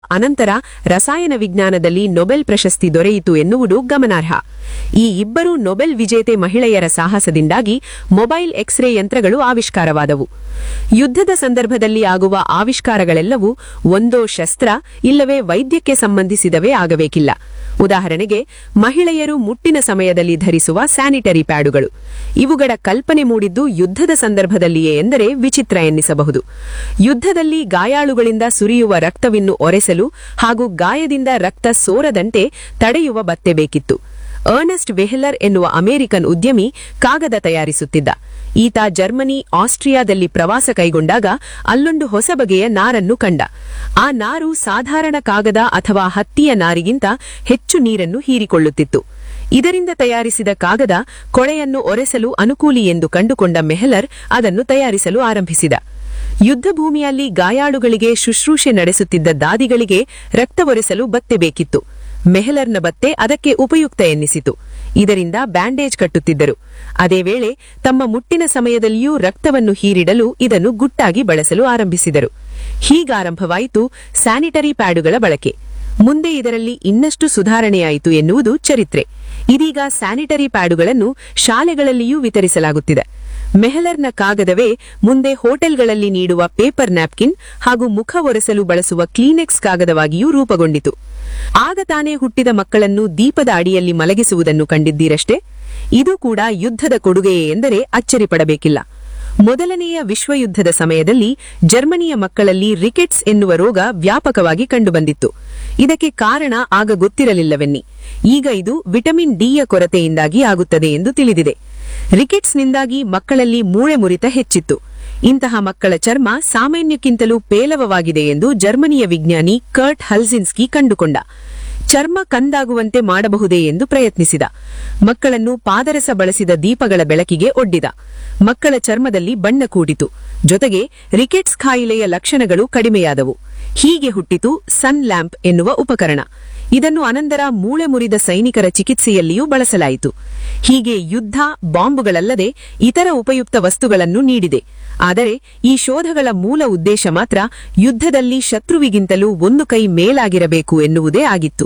ಅನಂತರ ರಸಾಯನ ವಿಜ್ಞಾನದಲ್ಲಿ ನೊಬೆಲ್ ಪ್ರಶಸ್ತಿ ದೊರೆಯಿತು ಎನ್ನುವುದು ಗಮನಾರ್ಹ ಈ ಇಬ್ಬರು ನೊಬೆಲ್ ವಿಜೇತೆ ಮಹಿಳೆಯರ ಸಾಹಸದಿಂದಾಗಿ ಮೊಬೈಲ್ ಎಕ್ಸ್ರೇ ಯಂತ್ರಗಳು ಆವಿಷ್ಕಾರವಾದವು ಯುದ್ಧದ ಸಂದರ್ಭದಲ್ಲಿ ಆಗುವ ಆವಿಷ್ಕಾರಗಳೆಲ್ಲವೂ ಒಂದೋ ಶಸ್ತ್ರ ಇಲ್ಲವೇ ವೈದ್ಯಕ್ಕೆ ಸಂಬಂಧಿಸಿದವೇ ಆಗಬೇಕಿಲ್ಲ ಉದಾಹರಣೆಗೆ ಮಹಿಳೆಯರು ಮುಟ್ಟಿನ ಸಮಯದಲ್ಲಿ ಧರಿಸುವ ಸ್ಯಾನಿಟರಿ ಪ್ಯಾಡುಗಳು ಇವುಗಳ ಕಲ್ಪನೆ ಮೂಡಿದ್ದು ಯುದ್ಧದ ಸಂದರ್ಭದಲ್ಲಿಯೇ ಎಂದರೆ ವಿಚಿತ್ರ ಎನ್ನಿಸಬಹುದು ಯುದ್ಧದಲ್ಲಿ ಗಾಯಾಳುಗಳಿಂದ ಸುರಿಯುವ ರಕ್ತವಿನ್ನು ಒರೆಸಲು ಹಾಗೂ ಗಾಯದಿಂದ ರಕ್ತ ಸೋರದಂತೆ ತಡೆಯುವ ಬತ್ತೆ ಬೇಕಿತ್ತು ಅರ್ನೆಸ್ಟ್ ವೆಹಲರ್ ಎನ್ನುವ ಅಮೆರಿಕನ್ ಉದ್ಯಮಿ ಕಾಗದ ತಯಾರಿಸುತ್ತಿದ್ದ ಈತ ಜರ್ಮನಿ ಆಸ್ಟ್ರಿಯಾದಲ್ಲಿ ಪ್ರವಾಸ ಕೈಗೊಂಡಾಗ ಅಲ್ಲೊಂದು ಹೊಸ ಬಗೆಯ ನಾರನ್ನು ಕಂಡ ಆ ನಾರು ಸಾಧಾರಣ ಕಾಗದ ಅಥವಾ ಹತ್ತಿಯ ನಾರಿಗಿಂತ ಹೆಚ್ಚು ನೀರನ್ನು ಹೀರಿಕೊಳ್ಳುತ್ತಿತ್ತು ಇದರಿಂದ ತಯಾರಿಸಿದ ಕಾಗದ ಕೊಳೆಯನ್ನು ಒರೆಸಲು ಅನುಕೂಲಿ ಎಂದು ಕಂಡುಕೊಂಡ ಮೆಹಲರ್ ಅದನ್ನು ತಯಾರಿಸಲು ಆರಂಭಿಸಿದ ಯುದ್ಧ ಭೂಮಿಯಲ್ಲಿ ಗಾಯಾಳುಗಳಿಗೆ ಶುಶ್ರೂಷೆ ನಡೆಸುತ್ತಿದ್ದ ದಾದಿಗಳಿಗೆ ರಕ್ತ ಒರೆಸಲು ಬತ್ತೆ ಬೇಕಿತ್ತು ಮೆಹಲರ್ನ ಬತ್ತೆ ಅದಕ್ಕೆ ಉಪಯುಕ್ತ ಎನ್ನಿಸಿತು ಇದರಿಂದ ಬ್ಯಾಂಡೇಜ್ ಕಟ್ಟುತ್ತಿದ್ದರು ಅದೇ ವೇಳೆ ತಮ್ಮ ಮುಟ್ಟಿನ ಸಮಯದಲ್ಲಿಯೂ ರಕ್ತವನ್ನು ಹೀರಿಡಲು ಇದನ್ನು ಗುಟ್ಟಾಗಿ ಬಳಸಲು ಆರಂಭಿಸಿದರು ಹೀಗಾರಂಭವಾಯಿತು ಸ್ಯಾನಿಟರಿ ಪ್ಯಾಡುಗಳ ಬಳಕೆ ಮುಂದೆ ಇದರಲ್ಲಿ ಇನ್ನಷ್ಟು ಸುಧಾರಣೆಯಾಯಿತು ಎನ್ನುವುದು ಚರಿತ್ರೆ ಇದೀಗ ಸ್ಯಾನಿಟರಿ ಪ್ಯಾಡುಗಳನ್ನು ಶಾಲೆಗಳಲ್ಲಿಯೂ ವಿತರಿಸಲಾಗುತ್ತಿದೆ ಮೆಹಲರ್ನ ಕಾಗದವೇ ಮುಂದೆ ಹೋಟೆಲ್ಗಳಲ್ಲಿ ನೀಡುವ ಪೇಪರ್ ನ್ಯಾಪ್ಕಿನ್ ಹಾಗೂ ಮುಖ ಒರೆಸಲು ಬಳಸುವ ಕ್ಲೀನೆಕ್ಸ್ ಕಾಗದವಾಗಿಯೂ ರೂಪುಗೊಂಡಿತು ಆಗ ತಾನೇ ಹುಟ್ಟಿದ ಮಕ್ಕಳನ್ನು ದೀಪದ ಅಡಿಯಲ್ಲಿ ಮಲಗಿಸುವುದನ್ನು ಕಂಡಿದ್ದೀರಷ್ಟೇ ಇದು ಕೂಡ ಯುದ್ಧದ ಕೊಡುಗೆಯೇ ಎಂದರೆ ಅಚ್ಚರಿಪಡಬೇಕಿಲ್ಲ ಮೊದಲನೆಯ ವಿಶ್ವಯುದ್ಧದ ಸಮಯದಲ್ಲಿ ಜರ್ಮನಿಯ ಮಕ್ಕಳಲ್ಲಿ ರಿಕೆಟ್ಸ್ ಎನ್ನುವ ರೋಗ ವ್ಯಾಪಕವಾಗಿ ಕಂಡುಬಂದಿತ್ತು ಇದಕ್ಕೆ ಕಾರಣ ಆಗ ಗೊತ್ತಿರಲಿಲ್ಲವೆನ್ನಿ ಈಗ ಇದು ವಿಟಮಿನ್ ಡಿಯ ಕೊರತೆಯಿಂದಾಗಿ ಆಗುತ್ತದೆ ಎಂದು ತಿಳಿದಿದೆ ರಿಕೆಟ್ಸ್ನಿಂದಾಗಿ ಮಕ್ಕಳಲ್ಲಿ ಮೂಳೆ ಮುರಿತ ಹೆಚ್ಚಿತ್ತು ಇಂತಹ ಮಕ್ಕಳ ಚರ್ಮ ಸಾಮಾನ್ಯಕ್ಕಿಂತಲೂ ಪೇಲವವಾಗಿದೆ ಎಂದು ಜರ್ಮನಿಯ ವಿಜ್ಞಾನಿ ಕರ್ಟ್ ಹಲ್ಸಿನ್ಸ್ಕಿ ಕಂಡುಕೊಂಡ ಚರ್ಮ ಕಂದಾಗುವಂತೆ ಮಾಡಬಹುದೇ ಎಂದು ಪ್ರಯತ್ನಿಸಿದ ಮಕ್ಕಳನ್ನು ಪಾದರಸ ಬಳಸಿದ ದೀಪಗಳ ಬೆಳಕಿಗೆ ಒಡ್ಡಿದ ಮಕ್ಕಳ ಚರ್ಮದಲ್ಲಿ ಬಣ್ಣ ಕೂಡಿತು ಜೊತೆಗೆ ರಿಕೆಟ್ಸ್ ಖಾಯಿಲೆಯ ಲಕ್ಷಣಗಳು ಕಡಿಮೆಯಾದವು ಹೀಗೆ ಹುಟ್ಟಿತು ಸನ್ ಲ್ಯಾಂಪ್ ಎನ್ನುವ ಉಪಕರಣ ಇದನ್ನು ಅನಂತರ ಮೂಳೆ ಮುರಿದ ಸೈನಿಕರ ಚಿಕಿತ್ಸೆಯಲ್ಲಿಯೂ ಬಳಸಲಾಯಿತು ಹೀಗೆ ಯುದ್ಧ ಬಾಂಬುಗಳಲ್ಲದೆ ಇತರ ಉಪಯುಕ್ತ ವಸ್ತುಗಳನ್ನು ನೀಡಿದೆ ಆದರೆ ಈ ಶೋಧಗಳ ಮೂಲ ಉದ್ದೇಶ ಮಾತ್ರ ಯುದ್ಧದಲ್ಲಿ ಶತ್ರುವಿಗಿಂತಲೂ ಒಂದು ಕೈ ಮೇಲಾಗಿರಬೇಕು ಎನ್ನುವುದೇ ಆಗಿತ್ತು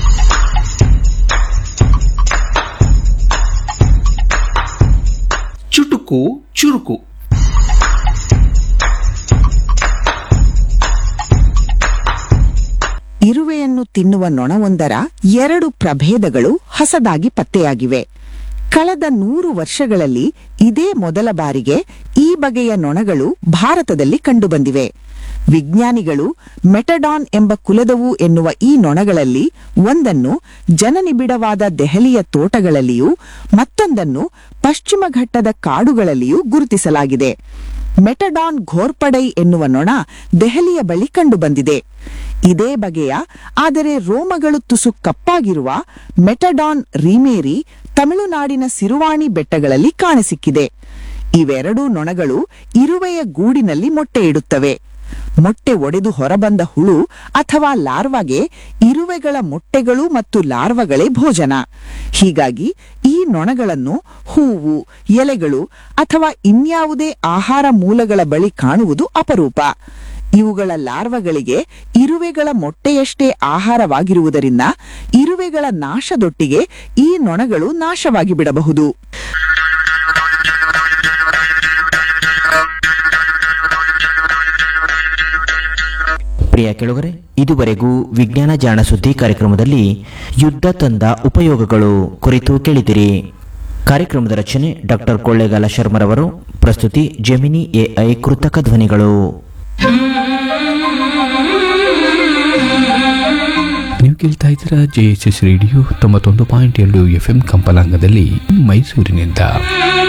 ಚುಟುಕು ಚುರುಕು ಇರುವೆಯನ್ನು ತಿನ್ನುವ ನೊಣವೊಂದರ ಎರಡು ಪ್ರಭೇದಗಳು ಹೊಸದಾಗಿ ಪತ್ತೆಯಾಗಿವೆ ಕಳೆದ ನೂರು ವರ್ಷಗಳಲ್ಲಿ ಇದೇ ಮೊದಲ ಬಾರಿಗೆ ಈ ಬಗೆಯ ನೊಣಗಳು ಭಾರತದಲ್ಲಿ ಕಂಡುಬಂದಿವೆ ವಿಜ್ಞಾನಿಗಳು ಮೆಟಡಾನ್ ಎಂಬ ಕುಲದವು ಎನ್ನುವ ಈ ನೊಣಗಳಲ್ಲಿ ಒಂದನ್ನು ಜನನಿಬಿಡವಾದ ದೆಹಲಿಯ ತೋಟಗಳಲ್ಲಿಯೂ ಮತ್ತೊಂದನ್ನು ಪಶ್ಚಿಮ ಘಟ್ಟದ ಕಾಡುಗಳಲ್ಲಿಯೂ ಗುರುತಿಸಲಾಗಿದೆ ಮೆಟಡಾನ್ ಘೋರ್ಪಡೈ ಎನ್ನುವ ನೊಣ ದೆಹಲಿಯ ಬಳಿ ಕಂಡುಬಂದಿದೆ ಇದೇ ಬಗೆಯ ಆದರೆ ರೋಮಗಳು ತುಸು ಕಪ್ಪಾಗಿರುವ ಮೆಟಡಾನ್ ರೀಮೇರಿ ತಮಿಳುನಾಡಿನ ಸಿರುವಾಣಿ ಬೆಟ್ಟಗಳಲ್ಲಿ ಕಾಣಸಿಕ್ಕಿದೆ ಇವೆರಡೂ ನೊಣಗಳು ಇರುವೆಯ ಗೂಡಿನಲ್ಲಿ ಮೊಟ್ಟೆ ಇಡುತ್ತವೆ ಮೊಟ್ಟೆ ಒಡೆದು ಹೊರಬಂದ ಹುಳು ಅಥವಾ ಲಾರ್ವಾಗೆ ಇರುವೆಗಳ ಮೊಟ್ಟೆಗಳು ಮತ್ತು ಲಾರ್ವಗಳೇ ಭೋಜನ ಹೀಗಾಗಿ ಈ ನೊಣಗಳನ್ನು ಹೂವು ಎಲೆಗಳು ಅಥವಾ ಇನ್ಯಾವುದೇ ಆಹಾರ ಮೂಲಗಳ ಬಳಿ ಕಾಣುವುದು ಅಪರೂಪ ಇವುಗಳ ಲಾರ್ವಗಳಿಗೆ ಇರುವೆಗಳ ಮೊಟ್ಟೆಯಷ್ಟೇ ಆಹಾರವಾಗಿರುವುದರಿಂದ ಇರುವೆಗಳ ನಾಶದೊಟ್ಟಿಗೆ ಈ ನೊಣಗಳು ನಾಶವಾಗಿ ಬಿಡಬಹುದು ಪ್ರಿಯ ಕೆಳಗರೆ ಇದುವರೆಗೂ ವಿಜ್ಞಾನ ಜಾಣ ಸುದ್ದಿ ಕಾರ್ಯಕ್ರಮದಲ್ಲಿ ಯುದ್ಧ ತಂದ ಉಪಯೋಗಗಳು ಕುರಿತು ಕೇಳಿದಿರಿ ಕಾರ್ಯಕ್ರಮದ ರಚನೆ ಡಾಕ್ಟರ್ ಕೊಳ್ಳೇಗಾಲ ಶರ್ಮರವರು ಪ್ರಸ್ತುತಿ ಜೆಮಿನಿ ಎಐ ಕೃತಕ ಧ್ವನಿಗಳು ನೀವು ಕೇಳ್ತಾ ಇದ್ದೀರಾ ಜೆ ಎಸ್ ಎಸ್ ರೇಡಿಯೋ ತೊಂಬತ್ತೊಂದು ಪಾಯಿಂಟ್ ಎರಡು ಎಫ್ ಎಂ ಕಂಪಲಾಂಗದಲ್ಲಿ ಮೈಸೂರಿನಿಂದ